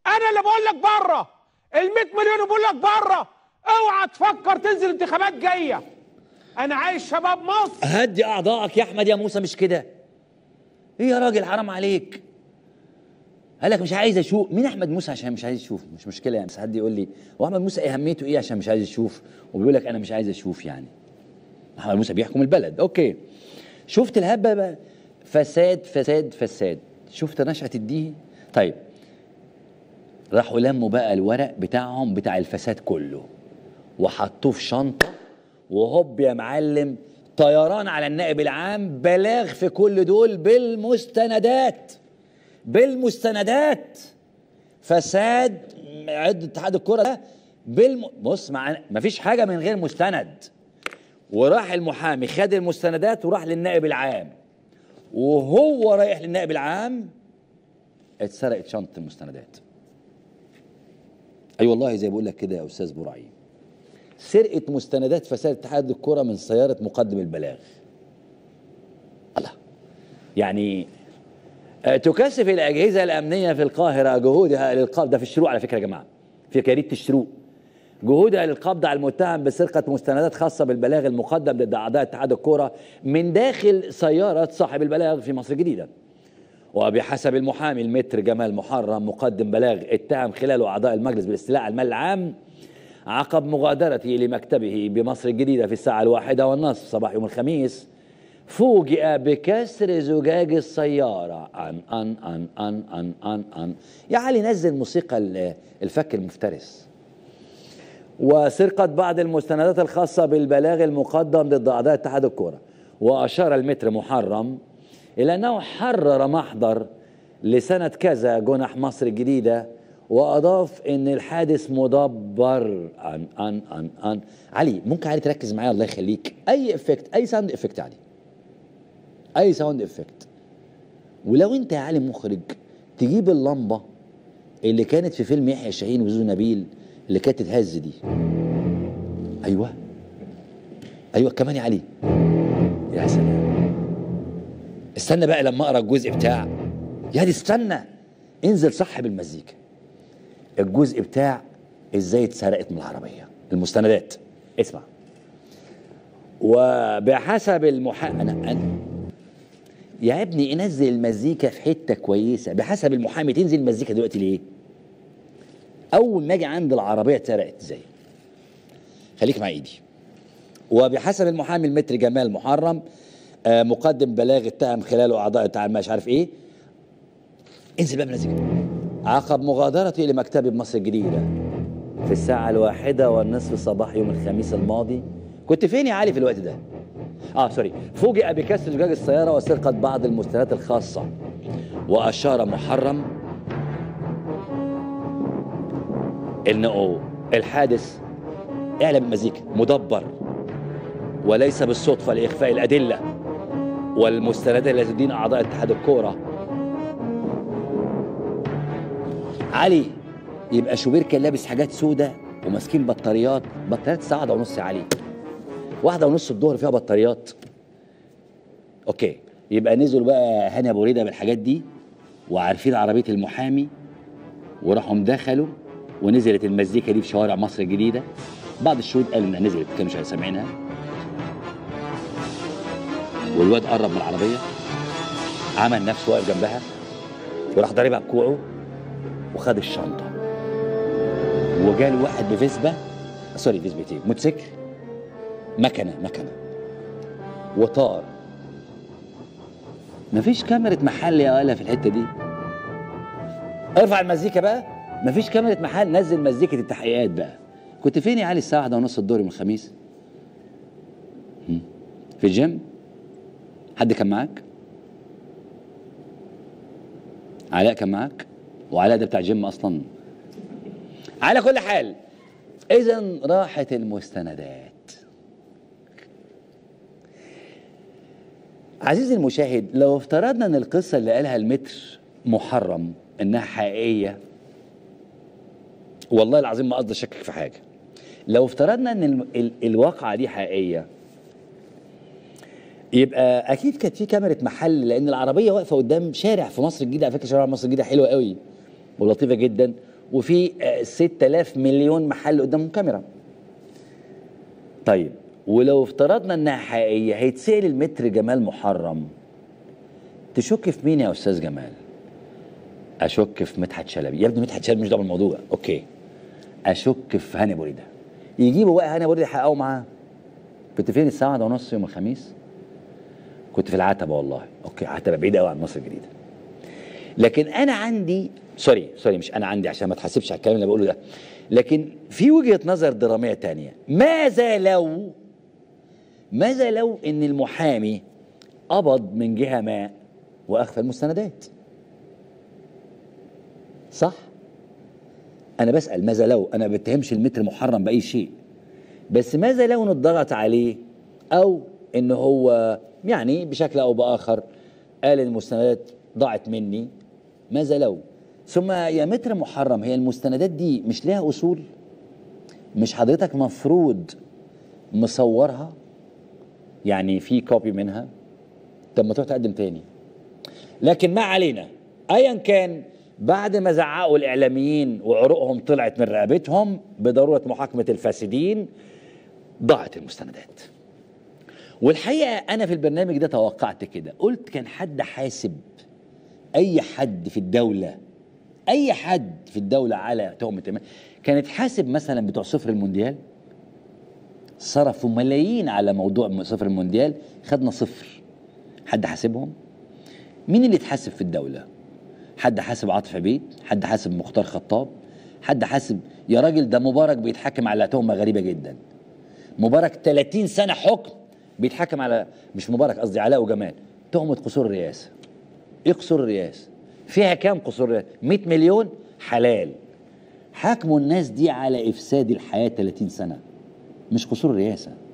انا اللي بقول لك بره ال 100 مليون بقول لك بره اوعى تفكر تنزل انتخابات جايه انا عايز شباب مصر هدي اعضائك يا احمد يا موسى مش كده ايه يا راجل حرام عليك قال لك مش عايز اشوف مين احمد موسى عشان مش عايز يشوف مش مشكله يعني بس حد يقول لي هو احمد موسى اهميته ايه عشان مش عايز يشوف وبيقول لك انا مش عايز اشوف يعني احمد موسى بيحكم البلد اوكي شفت الهبه بقى فساد فساد فساد شفت نشأة الدين طيب راحوا لموا بقى الورق بتاعهم بتاع الفساد كله وحطوه في شنطه وهوب يا معلم طيران على النائب العام بلاغ في كل دول بالمستندات بالمستندات فساد عد اتحاد الكره ده بالم... بص مع مفيش حاجه من غير مستند وراح المحامي خد المستندات وراح للنائب العام وهو رايح للنائب العام اتسرقت شنطه المستندات اي والله زي بقول لك كده يا استاذ برعي سرقه مستندات فساد اتحاد الكره من سياره مقدم البلاغ الله يعني آه، تكثف الاجهزه الامنيه في القاهره جهودها للقبض ده في الشروق على فكره يا جماعه في جريده الشروق جهودها للقبض على المتهم بسرقه مستندات خاصه بالبلاغ المقدم ضد اعضاء اتحاد الكره من داخل سياره صاحب البلاغ في مصر الجديده وبحسب المحامي المتر جمال محرم مقدم بلاغ اتهم خلاله اعضاء المجلس بالاستيلاء على المال العام عقب مغادرته لمكتبه بمصر الجديده في الساعه الواحده والنصف صباح يوم الخميس فوجئ بكسر زجاج السيارة أن أن أن أن أن أن أن يا علي نزل موسيقى ال- الفك المفترس وسرقة بعض المستندات الخاصة بالبلاغ المقدم ضد أعضاء اتحاد الكرة وأشار المتر محرم إلى أنه حرر محضر لسنة كذا جنح مصر الجديدة وأضاف أن الحادث مدبر أن أن أن أن علي ممكن علي تركز معايا الله يخليك أي إفكت أي ساوند إفكت علي اي ساوند افكت ولو انت يا علي مخرج تجيب اللمبه اللي كانت في فيلم يحيى شاهين وزوزو نبيل اللي كانت تتهز دي ايوه ايوه كمان يا علي يا سلام استنى بقى لما اقرا الجزء بتاع يا دي استنى انزل صح بالمزيكا الجزء بتاع ازاي اتسرقت من العربيه المستندات اسمع وبحسب المحا انا انا يا ابني انزل المزيكا في حته كويسه بحسب المحامي تنزل المزيكا دلوقتي ليه اول ما اجي عند العربيه اتسرقت ازاي خليك مع ايدي وبحسب المحامي المتر جمال محرم آه مقدم بلاغ اتهم خلاله اعضاء اتحاد مش عارف ايه انزل بقى المزيكا عقب مغادرتي لمكتبي بمصر الجديده في الساعه الواحده والنصف صباح يوم الخميس الماضي كنت فين يا علي في الوقت ده اه سوري فوجئ بكسر زجاج السياره وسرقه بعض المستندات الخاصه واشار محرم انه الحادث اعلى بالمزيكا مدبر وليس بالصدفه لاخفاء الادله والمستندات التي تدين اعضاء اتحاد الكوره علي يبقى شوبير كان لابس حاجات سودة وماسكين بطاريات بطاريات الساعه واحدة ونص يا علي واحدة ونص الظهر فيها بطاريات اوكي يبقى نزلوا بقى هاني ابو ريده بالحاجات دي وعارفين عربيه المحامي وراحوا دخلوا ونزلت المزيكا دي في شوارع مصر الجديده بعض الشهود قالوا انها نزلت كانوا مش سامعينها والواد قرب من العربيه عمل نفسه واقف جنبها وراح ضاربها بكوعه وخد الشنطه وجاله واحد بفيسبا سوري فيسبتين موتوسيكل مكنه مكنه وطار مفيش كاميرا محل يا ولا في الحته دي ارفع المزيكا بقى مفيش كاميرا محل نزل مزيكة التحقيقات بقى كنت فين يا علي الساعة واحدة ونص الظهر يوم الخميس هم؟ في الجيم حد كان معاك علاء كان معاك وعلاء ده بتاع جيم اصلا على كل حال اذا راحت المستندات عزيزي المشاهد لو افترضنا ان القصه اللي قالها المتر محرم انها حقيقيه والله العظيم ما قصدي اشكك في حاجه لو افترضنا ان ال ال الواقعه دي حقيقيه يبقى اكيد كانت في كاميرا محل لان العربيه واقفه قدام شارع في مصر الجديده على فكره شارع مصر الجديده حلوه قوي ولطيفه جدا وفي آه، 6000 مليون محل قدامهم كاميرا طيب ولو افترضنا انها حقيقيه هيتسال المتر جمال محرم تشك في مين يا استاذ جمال اشك في مدحت شلبي يا ابني مدحت شلبي مش دعوه بالموضوع اوكي اشك في هاني بوريده يجيبوا بقى هاني بوريده يحققوا معاه كنت فين الساعه واحدة ونص يوم الخميس كنت في العتبه والله اوكي عتبه بعيده قوي عن مصر الجديده لكن انا عندي سوري سوري مش انا عندي عشان ما تحاسبش على الكلام اللي بقوله ده لكن في وجهه نظر دراميه تانية ماذا لو ماذا لو ان المحامي قبض من جهه ما واخفى المستندات صح انا بسال ماذا لو انا ما بتهمش المتر محرم باي شيء بس ماذا لو نضغط عليه او ان هو يعني بشكل او باخر قال المستندات ضاعت مني ماذا لو ثم يا متر محرم هي المستندات دي مش ليها اصول مش حضرتك مفروض مصورها يعني في كوبي منها طب ما تروح تقدم تاني لكن ما علينا ايا كان بعد ما زعقوا الاعلاميين وعروقهم طلعت من رقبتهم بضروره محاكمه الفاسدين ضاعت المستندات والحقيقه انا في البرنامج ده توقعت كده قلت كان حد حاسب اي حد في الدوله اي حد في الدوله على تهمه الم- كانت حاسب مثلا بتوع صفر المونديال صرفوا ملايين على موضوع صفر المونديال خدنا صفر حد حاسبهم مين اللي اتحاسب في الدوله حد حاسب عاطف عبيد حد حاسب مختار خطاب حد حاسب يا راجل ده مبارك بيتحكم على تهمه غريبه جدا مبارك 30 سنه حكم بيتحكم على مش مبارك قصدي علاء وجمال تهمه قصور الرئاسه ايه قصور الرئاسه فيها كام قصور الرئاسه 100 مليون حلال حاكموا الناس دي على افساد الحياه 30 سنه مش قصور الرئاسه